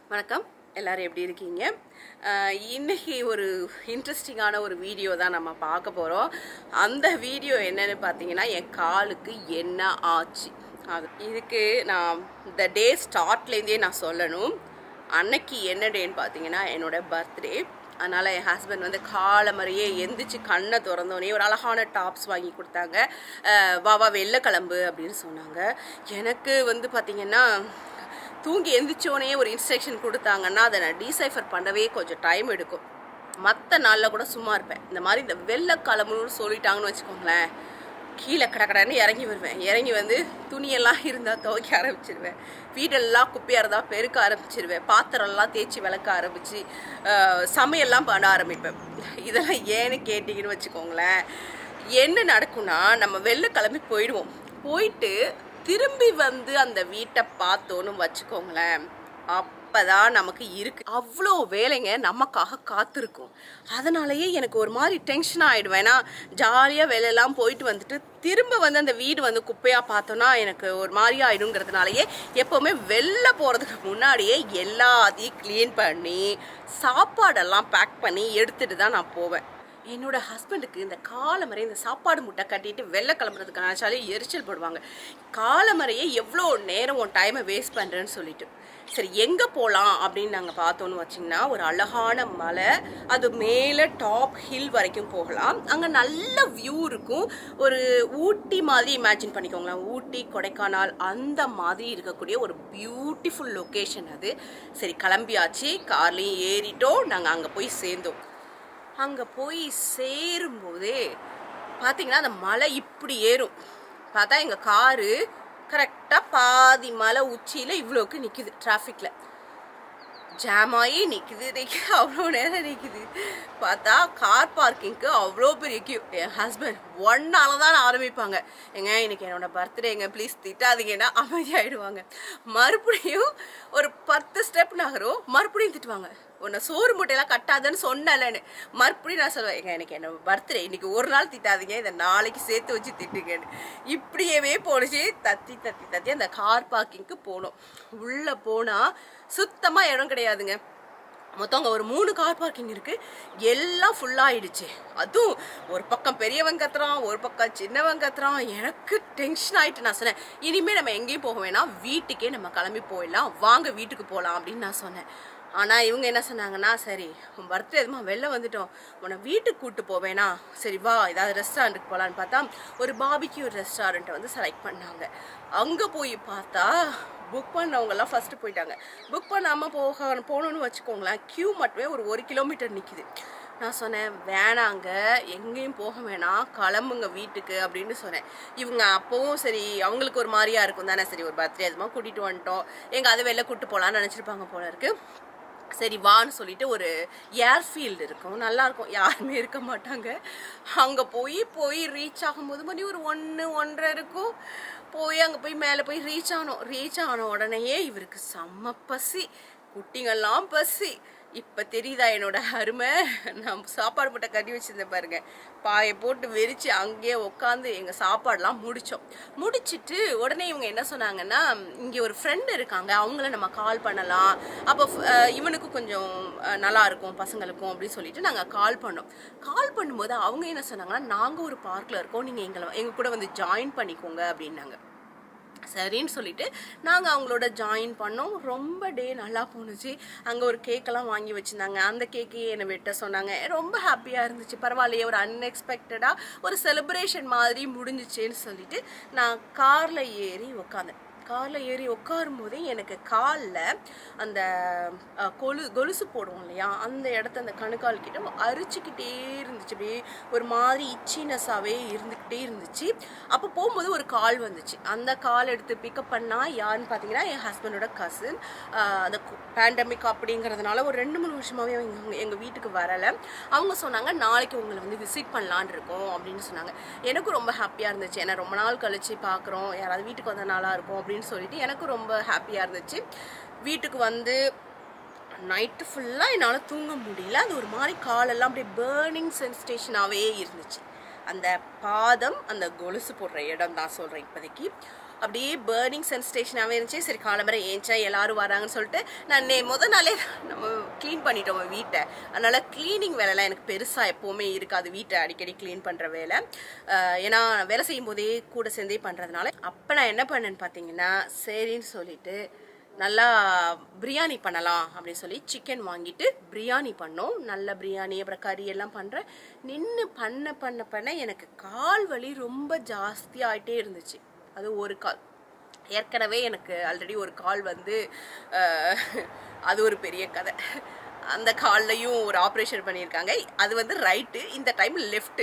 வணக்கம் எல்லாரும் எப்படி இருக்கீங்க அஹ் இன்னைக்கு ஒரு இன்ட்ரெஸ்டிங்கான ஒரு வீடியோ தான் நம்ம பார்க்க போகிறோம் அந்த வீடியோ என்னன்னு பார்த்தீங்கன்னா என் காலுக்கு என்ன ஆச்சு அது இதுக்கு நான் இந்த டே ஸ்டார்ட்லேருந்தே நான் சொல்லணும் அன்னைக்கு என்ன டேன்னு பார்த்தீங்கன்னா என்னோட பர்த்டே அதனால் என் ஹஸ்பண்ட் வந்து காலை மாதிரியே எந்திரிச்சு கண்ணை திறந்தோடனே ஒரு அழகான டாப்ஸ் வாங்கி கொடுத்தாங்க அஹ் வா வா வெள்ளை கிளம்பு அப்படின்னு சொன்னாங்க எனக்கு வந்து பார்த்தீங்கன்னா தூங்கி எந்திரிச்சோடனே ஒரு இன்ஸ்ட்ரக்ஷன் கொடுத்தாங்கன்னா அதை நான் டீசைஃபர் பண்ணவே கொஞ்சம் டைம் எடுக்கும் மற்ற நாளில் கூட சும்மா இருப்பேன் இந்த மாதிரி இந்த வெள்ளை கிளம்புன்னு சொல்லிட்டாங்கன்னு வச்சுக்கோங்களேன் கீழே கடக்கடன்னு இறங்கி வருவேன் இறங்கி வந்து துணியெல்லாம் இருந்தால் துவைக்க ஆரம்பிச்சிருவேன் வீடெல்லாம் குப்பையாக இருந்தால் பெருக்க ஆரம்பிச்சிருவேன் பாத்திரம்லாம் தேய்ச்சி விளக்க ஆரம்பித்து சமையல்லாம் பண்ண ஆரம்பிப்பேன் இதெல்லாம் ஏன்னு கேட்டிங்கன்னு வச்சுக்கோங்களேன் என்ன நடக்கும்னா நம்ம வெளில கிளம்பி போயிடுவோம் போயிட்டு திரும்பி வந்து அந்த வீட்டை பார்த்தோன்னு வச்சுக்கோங்களேன் அப்பதான் நமக்கு இருக்கு அவ்வளோ வேலைங்க நமக்காக காத்திருக்கும் அதனாலயே எனக்கு ஒரு மாதிரி டென்ஷன் ஆயிடுவேன் ஏன்னா ஜாலியாக வேலையெல்லாம் போயிட்டு வந்துட்டு திரும்ப வந்து அந்த வீடு வந்து குப்பையாக பார்த்தோன்னா எனக்கு ஒரு மாதிரி ஆயிடுங்கிறதுனாலயே எப்போவுமே வெளில போகிறதுக்கு முன்னாடியே எல்லாத்தையும் க்ளீன் பண்ணி சாப்பாடெல்லாம் பேக் பண்ணி எடுத்துட்டு தான் நான் போவேன் என்னோட ஹஸ்பண்டுக்கு இந்த காலமரை இந்த சாப்பாடு முட்டை கட்டிட்டு வெள்ளை கிளம்புறதுக்கு நினச்சாலே எரிச்சல் போடுவாங்க காலமரையே எவ்வளோ நேரம் உன் டைமை வேஸ்ட் பண்ணுறேன்னு சொல்லிட்டு சரி எங்கே போகலாம் அப்படின்னு நாங்கள் பார்த்தோன்னு வச்சிங்கன்னா ஒரு அழகான மலை அது மேலே டாப் ஹில் வரைக்கும் போகலாம் அங்கே நல்ல வியூ இருக்கும் ஒரு ஊட்டி மாதிரி இமேஜின் பண்ணிக்கோங்களேன் ஊட்டி கொடைக்கானல் அந்த மாதிரி இருக்கக்கூடிய ஒரு பியூட்டிஃபுல் லொக்கேஷன் அது சரி கிளம்பியாச்சு கார்லேயும் ஏறிட்டோம் நாங்கள் அங்கே போய் சேர்ந்தோம் அங்கே போய் சேரும்போதே பார்த்தீங்கன்னா அந்த மலை இப்படி ஏறும் பார்த்தா எங்கள் காரு கரெக்டாக பாதி மலை உச்சியில் இவ்வளோக்கு நிற்குது டிராஃபிக்கில் ஜாம் ஆகி நிற்குது நிற்குது அவ்வளோ நேரம் நிற்குது பார்த்தா கார் பார்க்கிங்க்கு அவ்வளோ பெரிய கியூ என் ஹஸ்பண்ட் ஒன்னால தான் ஆரம்பிப்பாங்க ஏங்க இன்னைக்கு என்னோட பர்த்டேங்க ப்ளீஸ் திட்டாதீங்கன்னா அமைதியாயிடுவாங்க மறுபடியும் ஒரு பத்து ஸ்டெப் நகரும் மறுபடியும் திட்டுவாங்க உன்னை சோறு மூட்டையெல்லாம் கட்டாதன்னு சொன்னலன்னு மறுபடியும் நான் சொல்லுவேன் ஏங்க எனக்கு என்ன பர்த்டே இன்னைக்கு ஒரு நாள் திட்டாதீங்க இதை நாளைக்கு சேர்த்து வச்சு திட்டுங்கன்னு இப்படியவே போணுச்சு தத்தி தத்தி தத்தி அந்த கார் பார்க்கிங்க்கு போனோம் உள்ளே போனால் சுத்தமாக இடம் கிடையாதுங்க மொத்தம் அங்கே ஒரு மூணு கார் பார்க்கிங் இருக்கு எல்லாம் ஃபுல்லாகிடுச்சு அதுவும் ஒரு பக்கம் பெரியவன் கத்துறான் ஒரு பக்கம் சின்னவன் கத்துறான் எனக்கு டென்ஷன் ஆயிட்டு நான் சொன்னேன் இனிமே நம்ம எங்கேயும் போக வேணாம் வீட்டுக்கே நம்ம கிளம்பி போயிடலாம் வாங்க வீட்டுக்கு போகலாம் அப்படின்னு நான் சொன்னேன் ஆனால் இவங்க என்ன சொன்னாங்கன்னா சரி உன் பர்த்டே எதுமா வெளில வந்துட்டோம் உன்னை வீட்டுக்கு கூப்பிட்டு போவேனா சரி வா ஏதாவது ரெஸ்டாரண்ட்டுக்கு போகலான்னு பார்த்தா ஒரு பாபிக்கு ஒரு ரெஸ்டாரண்ட்டை வந்து செலக்ட் பண்ணாங்க அங்கே போய் பார்த்தா புக் பண்ணவங்கெல்லாம் ஃபஸ்ட்டு போயிட்டாங்க புக் பண்ணாமல் போக போகணுன்னு வச்சுக்கோங்களேன் க்யூ மட்டுமே ஒரு ஒரு கிலோமீட்டர் நிற்கிது நான் சொன்னேன் வேணாங்க எங்கேயும் போக வேணாம் கிளம்புங்க வீட்டுக்கு அப்படின்னு சொன்னேன் இவங்க அப்போவும் சரி அவங்களுக்கு ஒரு மாதிரியா இருக்கும் தானே சரி ஒரு பர்த்டே அதுமா கூட்டிகிட்டு வந்துட்டோம் எங்கள் அதை வெளில கூப்பிட்டு போகலான்னு நினச்சிருப்பாங்க போல இருக்கு சரி வான்னு சொல்லிட்டு ஒரு ஏர்ஃபீல்டு இருக்கும் நல்லா இருக்கும் யாருமே இருக்க மாட்டாங்க அங்கே போய் போய் ரீச் ஆகும்போது மணி ஒரு ஒன்று ஒன்றரை இருக்கும் போய் அங்கே போய் மேலே போய் ரீச் ஆனோம் ரீச் ஆன உடனேயே இவருக்கு செம்ம பசி குட்டிங்கெல்லாம் பசி இப்போ தெரியுதா என்னோட அருமை நான் சாப்பாடு மட்டும் கட்டி வச்சிருந்தேன் பாருங்க பாயை போட்டு வெறிச்சு அங்கேயே உட்காந்து எங்கள் சாப்பாடெலாம் முடித்தோம் முடிச்சிட்டு உடனே இவங்க என்ன சொன்னாங்கன்னா இங்கே ஒரு ஃப்ரெண்டு இருக்காங்க அவங்கள நம்ம கால் பண்ணலாம் அப்போ அஹ், இவனுக்கும் கொஞ்சம் அஹ், நல்லா இருக்கும் பசங்களுக்கும் அப்படின்னு சொல்லிட்டு நாங்கள் கால் பண்ணோம் கால் பண்ணும்போது அவங்க என்ன சொன்னாங்கன்னா நாங்கள் ஒரு பார்க்கில் இருக்கோம் நீங்கள் எங்களை எங்கள் கூட வந்து ஜாயின் பண்ணிக்கோங்க அப்படின்னாங்க சரின்னு சொல்லிட்டு நாங்கள் அவங்களோட ஜாயின் பண்ணோம் ரொம்ப டே நல்லா போணுச்சு அங்கே ஒரு கேக்கெல்லாம் வாங்கி வச்சுருந்தாங்க அந்த கேக்கையே என்னை வெட்ட சொன்னாங்க ரொம்ப ஹாப்பியாக இருந்துச்சு பரவாயில்லையே ஒரு அன்எக்ஸ்பெக்டடாக ஒரு செலிப்ரேஷன் மாதிரி முடிஞ்சிச்சேன்னு சொல்லிட்டு நான் காரில் ஏறி உக்காந்தேன் காரில் ஏறி உட்காரும் போதே எனக்கு காலில் அந்த அஹ், கொலு கொலுசு போடுவோம் இல்லையா அந்த இடத்த அந்த கணுக்கால் கிட்ட அரிச்சுக்கிட்டே இருந்துச்சு அப்படியே ஒரு மாதிரி இச்சினஸாகவே இருந்துக்கிட்டே இருந்துச்சு அப்போ போகும்போது ஒரு கால் வந்துச்சு அந்த கால் எடுத்து பிக்கப் பண்ணால் யாருன்னு பார்த்தீங்கன்னா என் ஹஸ்பண்டோட கசின் அந்த பேண்டமிக் அப்படிங்கிறதுனால ஒரு ரெண்டு மூணு வருஷமாகவே அவங்க எங்கள் வீட்டுக்கு வரலை அவங்க சொன்னாங்க நாளைக்கு உங்களை வந்து விசிட் பண்ணலான் இருக்கோம் அப்படின்னு சொன்னாங்க எனக்கும் ரொம்ப ஹாப்பியாக இருந்துச்சு ஏன்னா ரொம்ப நாள் கழிச்சு பார்க்குறோம் யாராவது வீட்டுக்கு வந்தால் நல்லா இருக்கும் அப்படின்னு சொல்லிட்டு எனக்கும் ரொம்ப ஹாப்பியாக இருந்துச்சு வீட்டுக்கு வந்து நைட்டு ஃபுல்லாக என்னால் தூங்க முடியல அது ஒரு மாதிரி காலெல்லாம் அப்படியே பேர்னிங் சென்சேஷனாகவே இருந்துச்சு அந்த பாதம் அந்த கொலுசு போடுற இடம் தான் சொல்கிறேன் இப்போதைக்கு அப்படியே பேர்னிங் சென்சேஷனாகவே இருந்துச்சு சரி காலம்பரை ஏஞ்சா எல்லாரும் வராங்கன்னு சொல்லிட்டு நான் நே முத நாளே நம்ம க்ளீன் பண்ணிட்டோம் வீட்டை அதனால க்ளீனிங் வேலைலாம் எனக்கு பெருசாக எப்போவுமே இருக்காது வீட்டை அடிக்கடி க்ளீன் பண்ணுற வேலை அஹ் ஏன்னா வேலை செய்யும் போதே கூட சேர்ந்தே பண்ணுறதுனால அப்போ நான் என்ன பண்ணேன்னு பார்த்தீங்கன்னா சரின்னு சொல்லிட்டு நல்லா பிரியாணி பண்ணலாம் அப்படின்னு சொல்லி சிக்கன் வாங்கிட்டு பிரியாணி பண்ணோம் நல்ல பிரியாணி அப்புறம் கறி எல்லாம் பண்ணுறேன் நின்று பண்ண பண்ண பண்ண எனக்கு கால் வலி ரொம்ப ஜாஸ்தியாகிட்டே இருந்துச்சு அது ஒரு கால் ஏற்கனவே எனக்கு ஆல்ரெடி ஒரு கால் வந்து அஹ், அது ஒரு பெரிய கதை அந்த கால்லையும் ஒரு ஆப்ரேஷன் பண்ணியிருக்காங்க அது வந்து ரைட்டு இந்த டைம் லெஃப்ட்டு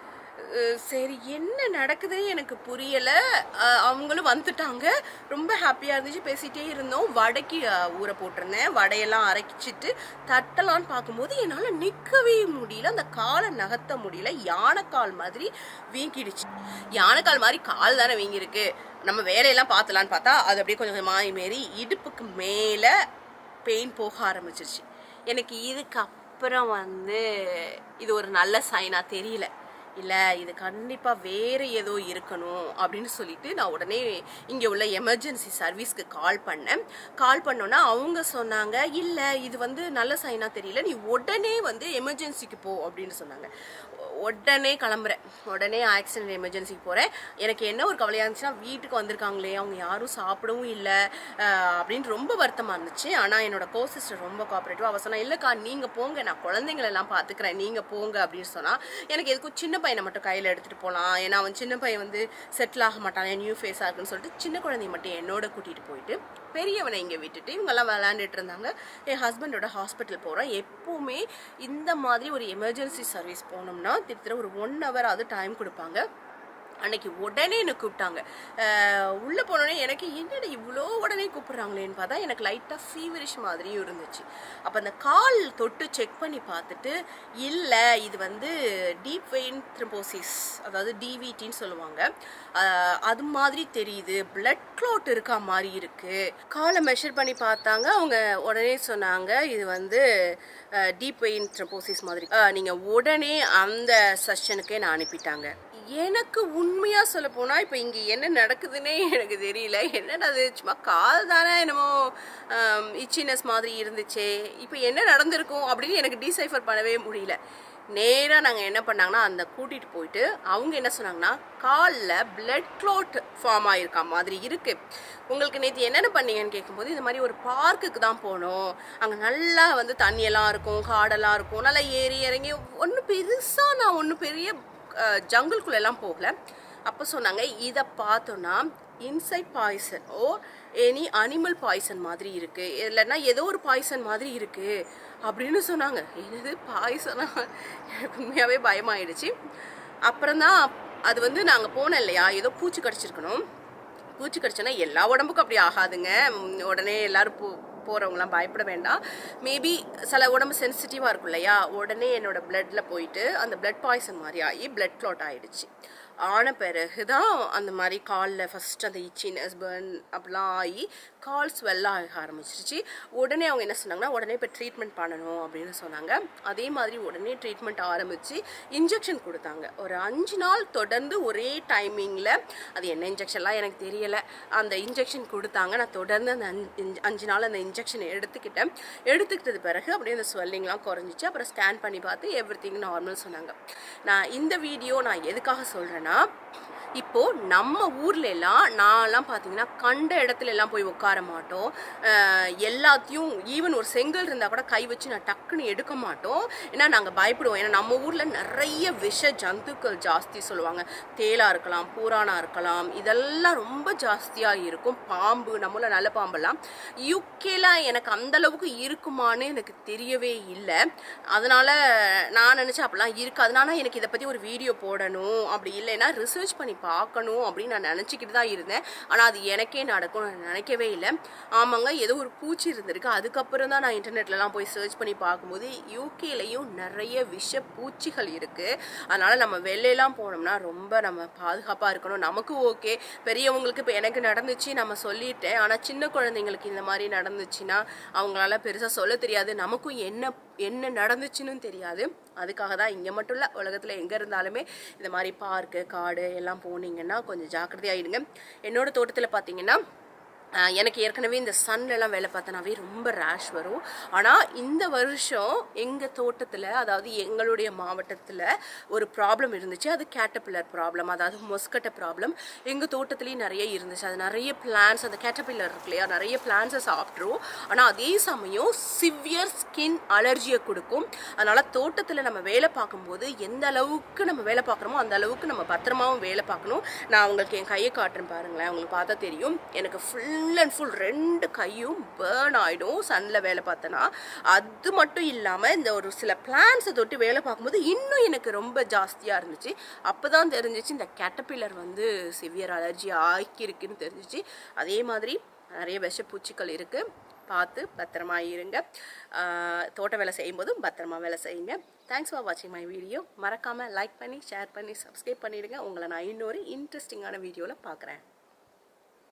அஹ் சரி என்ன நடக்குதுன்னு எனக்கு புரியல அஹ் அவங்களும் வந்துட்டாங்க ரொம்ப ஹாப்பியா இருந்துச்சு பேசிட்டே இருந்தோம் வடைக்கு அஹ், ஊற போட்டிருந்தேன் வடையெல்லாம் அரைச்சிட்டு தட்டலான்னு பார்க்கும்போது என்னால் நிற்கவே முடியல அந்த காலை நகர்த்த முடியல யானைக்கால் மாதிரி வீங்கிடுச்சு யானைக்கால் மாதிரி கால் தானே வீங்கியிருக்கு நம்ம வேலையெல்லாம் பார்த்தலான்னு பார்த்தா அது அப்படியே கொஞ்சம் மாறி மாறி இடுப்புக்கு மேலே பெயின் போக ஆரம்பிச்சிருச்சு எனக்கு இதுக்கப்புறம் வந்து இது ஒரு நல்ல சைனா தெரியல இல்லை இது கண்டிப்பாக வேறு ஏதோ இருக்கணும் அப்படின்னு சொல்லிட்டு நான் உடனே இங்கே உள்ள எமர்ஜென்சி சர்வீஸ்க்கு கால் பண்ணேன் கால் பண்ணோன்னா அவங்க சொன்னாங்க இல்லை இது வந்து நல்ல சைனா தெரியல நீ உடனே வந்து எமர்ஜென்சிக்கு போ அப்படின்னு சொன்னாங்க உடனே கிளம்புறேன் உடனே ஆக்சிடென்ட் எமர்ஜென்சிக்கு போகிறேன் எனக்கு என்ன ஒரு கவலையாக இருந்துச்சுன்னா வீட்டுக்கு வந்திருக்காங்களே அவங்க யாரும் சாப்பிடவும் இல்லை அப்படின்னு ரொம்ப வருத்தமாக இருந்துச்சு ஆனால் என்னோட கோ சிஸ்டர் ரொம்ப கோஆப்ரேட்டிவ் அவ சொன்னா இல்லைக்கா நீங்கள் போங்க நான் குழந்தைங்களெல்லாம் பார்த்துக்கிறேன் நீங்கள் போங்க அப்படின்னு சொன்னால் எனக்கு எதுக்கும் சின்ன பையனை மட்டும் கையில் எடுத்துகிட்டு போகலாம் ஏன்னா அவன் சின்ன பையன் வந்து செட்டில் ஆக மாட்டான் நியூ ஃபேஸாக இருக்குன்னு சொல்லிட்டு சின்ன குழந்தைய மட்டும் என்னோட கூட்டிகிட்டு போயிட்டு பெரியவனை இங்கே விட்டுட்டு இவங்கெல்லாம் விளையாண்டுட்டு இருந்தாங்க என் ஹஸ்பண்டோட ஹாஸ்பிட்டல் போகிறோம் எப்போவுமே இந்த மாதிரி ஒரு எமர்ஜென்சி சர்வீஸ் போனோம்னா கிட்டத்தட்ட ஒரு ஒன் ஹவர் அது டைம் கொடுப்பாங்க அன்னைக்கு உடனே என்னை கூப்பிட்டாங்க அஹ் உள்ள போனோடனே எனக்கு என்னடா இவ்வளோ உடனே கூப்பிடுறாங்களேன்னு பார்த்தா எனக்கு லைட்டாக ஃபீவரிஷ் மாதிரியும் இருந்துச்சு அப்போ அந்த கால் தொட்டு செக் பண்ணி பார்த்துட்டு இல்லை இது வந்து டீப் வெயின் த்ரிம்போசிஸ் அதாவது டிவிடின்னு சொல்லுவாங்க அஹ் அது மாதிரி தெரியுது பிளட் க்ளோட் இருக்கா மாதிரி இருக்கு காலை மெஷர் பண்ணி பார்த்தாங்க அவங்க உடனே சொன்னாங்க இது வந்து டீப் வெயின் த்ரிம்போசிஸ் மாதிரி அஹ் நீங்க உடனே அந்த செஷனுக்கே நான் அனுப்பிட்டாங்க எனக்கு உண்மையா சொல்ல போனா இப்ப இங்க என்ன நடக்குதுன்னே எனக்கு தெரியல என்னடா அது சும்மா கால் தானே என்னமோ இச்சினஸ் மாதிரி இருந்துச்சே இப்போ என்ன நடந்திருக்கும் அப்படின்னு எனக்கு டீசைஃபர் பண்ணவே முடியல நேராக நாங்கள் என்ன பண்ணாங்கன்னா அந்த கூட்டிகிட்டு போயிட்டு அவங்க என்ன சொன்னாங்கன்னா காலில் பிளட் க்ளோட் ஃபார்ம் ஆயிருக்கா மாதிரி இருக்கு உங்களுக்கு நேற்று என்னென்ன பண்ணீங்கன்னு கேட்கும்போது இந்த மாதிரி ஒரு பார்க்குக்கு தான் போனோம் அங்கே நல்லா வந்து தண்ணியெல்லாம் இருக்கும் காடெல்லாம் இருக்கும் நல்லா ஏறி இறங்கி ஒன்றும் பெருசாக நான் ஒன்றும் பெரிய ஜங்குள்குள்ள எல்லாம் போகல அப்போ சொன்னாங்க இதை பார்த்தோன்னா inside poison or any animal poison மாதிரி இருக்கு இல்லைன்னா ஏதோ ஒரு பாய்சன் மாதிரி இருக்கு அப்படின்னு சொன்னாங்க என்னது பாய்சனா எனக்கு உண்மையாகவே பயமாயிடுச்சு அப்புறம் தான் அது வந்து நாங்கள் போனோம் இல்லையா ஏதோ பூச்சி கடிச்சிருக்கணும் பூச்சி கடிச்சோன்னா எல்லா உடம்புக்கும் அப்படி ஆகாதுங்க உம், உடனே எல்லாரும் போ போகிறவங்களாம் பயப்பட வேண்டாம் மேபி சில உடம்பு சென்சிட்டிவாக இருக்கும் இல்லையா உடனே என்னோட பிளட்டில் போயிட்டு அந்த பிளட் பாய்சன் மாதிரி ஆகி பிளட் க்ளாட் ஆயிடுச்சு ஆன பிறகு தான் அந்த மாதிரி காலில் ஃபஸ்ட் அந்த இச்சினஸ் பர்ன் அப்படிலாம் ஆகி கால் ஸ்வெல் ஆக ஆரம்பிச்சிருச்சு உடனே அவங்க என்ன சொன்னாங்கன்னா உடனே இப்போ ட்ரீட்மெண்ட் பண்ணணும் அப்படின்னு சொன்னாங்க அதே மாதிரி உடனே ட்ரீட்மெண்ட் ஆரம்பித்து இன்ஜெக்ஷன் கொடுத்தாங்க ஒரு அஞ்சு நாள் தொடர்ந்து ஒரே டைமிங்கில் அது என்ன இன்ஜெக்ஷன்லாம் எனக்கு தெரியலை அந்த இன்ஜெக்ஷன் கொடுத்தாங்க நான் தொடர்ந்து அந்த அஞ்சு- இஞ்ச- அஞ்சு நாள் அந்த இன்ஜெக்ஷன் எடுத்துக்கிட்டேன் எடுத்துக்கிட்டது பிறகு அப்படியே அந்த ஸ்வெல்லிங்லாம் குறைஞ்சிச்சு அப்புறம் ஸ்கேன் பண்ணி பார்த்து எவ்ரி திங் நார்மல் சொன்னாங்க நான் இந்த வீடியோ நான் எதுக்காக சொல்கிறேன்னா இப்போ நம்ம ஊர்ல எல்லாம் நான்லாம் பார்த்தீங்கன்னா கண்ட இடத்துல எல்லாம் போய் உட்கார மாட்டோம் அஹ் எல்லாத்தையும் ஈவன் ஒரு செங்கல் இருந்தால் கூட கை வச்சு நான் டக்குன்னு எடுக்க மாட்டோம் ஏன்னா நாங்கள் பயப்படுவோம் ஏன்னா நம்ம ஊரில் நிறைய விஷ ஜந்துக்கள் ஜாஸ்தி சொல்லுவாங்க தேலா இருக்கலாம் பூரானா இருக்கலாம் இதெல்லாம் ரொம்ப ஜாஸ்தியாக இருக்கும் பாம்பு நம்மள நல்ல பாம்பெல்லாம் யூகேல எனக்கு அந்த அளவுக்கு இருக்குமான்னு எனக்கு தெரியவே இல்லை அதனால நான் நினச்சேன் அப்படிலாம் இருக்கு அதனால எனக்கு இதை பற்றி ஒரு வீடியோ போடணும் அப்படி இல்லைன்னா ரிசர்ச் பண்ணி பார்க்கணும் அப்படின்னு நான் நினச்சிக்கிட்டு தான் இருந்தேன் ஆனால் அது எனக்கே நடக்கும் நான் நினைக்கவே இல்லை ஆமாங்க ஏதோ ஒரு பூச்சி இருந்திருக்கு அதுக்கப்புறம் தான் நான் இன்டர்நெட்லலாம் போய் சர்ச் பண்ணி பார்க்கும்போது யூகேலையும் நிறைய விஷ பூச்சிகள் இருக்குது அதனால் நம்ம வெளியெல்லாம் போனோம்னா ரொம்ப நம்ம பாதுகாப்பாக இருக்கணும் நமக்கு ஓகே பெரியவங்களுக்கு இப்போ எனக்கு நடந்துச்சு நம்ம சொல்லிட்டேன் ஆனால் சின்ன குழந்தைங்களுக்கு இந்த மாதிரி நடந்துச்சுன்னா அவங்களால பெருசாக சொல்ல தெரியாது நமக்கும் என்ன என்ன நடந்துச்சுன்னு தெரியாது அதுக்காக தான் இங்கே மட்டும் இல்லை உலகத்தில் எங்கே இருந்தாலுமே இந்த மாதிரி பார்க்கு காடு எல்லாம் போனீங்கன்னா கொஞ்சம் ஜாக்கிரதையாயிடுங்க என்னோட தோட்டத்தில் பார்த்தீங்கன்னா ஆஹ் எனக்கு ஏற்கனவே இந்த சன்லலாம் வேலை பார்த்தனாவே ரொம்ப ரேஷ் வரும் ஆனால் இந்த வருஷம் எங்கள் தோட்டத்தில் அதாவது எங்களுடைய மாவட்டத்தில் ஒரு ப்ராப்ளம் இருந்துச்சு அது கேட்டபில்லர் ப்ராப்ளம் அதாவது மொஸ்கட்டை ப்ராப்ளம் எங்கள் தோட்டத்துலேயும் நிறைய இருந்துச்சு அது நிறைய பிளான்ஸ் அந்த கேட்டபில்லர் இருக்கு இல்லையா நிறைய பிளான்ஸை சாப்பிட்ரும் ஆனால் அதே சமயம் சிவியர் ஸ்கின் அலர்ஜியை கொடுக்கும் அதனால் தோட்டத்தில் நம்ம வேலை பார்க்கும்போது எந்த அளவுக்கு நம்ம வேலை பார்க்குறோமோ அந்த அளவுக்கு நம்ம பத்திரமாவும் வேலை பார்க்கணும் நான் உங்களுக்கு என் கையை காட்டுறேன் பாருங்களேன் உங்களுக்கு பார்த்தா தெரியும் எனக்கு ஃபுல் அண்ட் ஃபுல் ரெண்டு கையும் பேர்ன் ஆகிடும் சன்னில் வேலை பார்த்தேன்னா அது மட்டும் இல்லாமல் இந்த ஒரு சில பிளான்ஸை தொட்டு வேலை பார்க்கும்போது இன்னும் எனக்கு ரொம்ப ஜாஸ்தியாக இருந்துச்சு அப்போ தான் தெரிஞ்சிச்சு இந்த கேட்டபில்லர் வந்து சிவியர் அலர்ஜி ஆக்கியிருக்குன்னு தெரிஞ்சிச்சு அதே மாதிரி நிறைய விஷப்பூச்சிகள் இருக்குது பார்த்து பத்திரமா இருங்க ஆஹ் தோட்ட வேலை செய்யும்போதும் பத்திரமா வேலை செய்யுங்க தேங்க்ஸ் ஃபார் வாட்சிங் மை வீடியோ மறக்காமல் லைக் பண்ணி ஷேர் பண்ணி சப்ஸ்கிரைப் பண்ணிடுங்க உங்களை நான் இன்னொரு இன்ட்ரெஸ்டிங்கான வீடியோவில் பார்க்குறேன்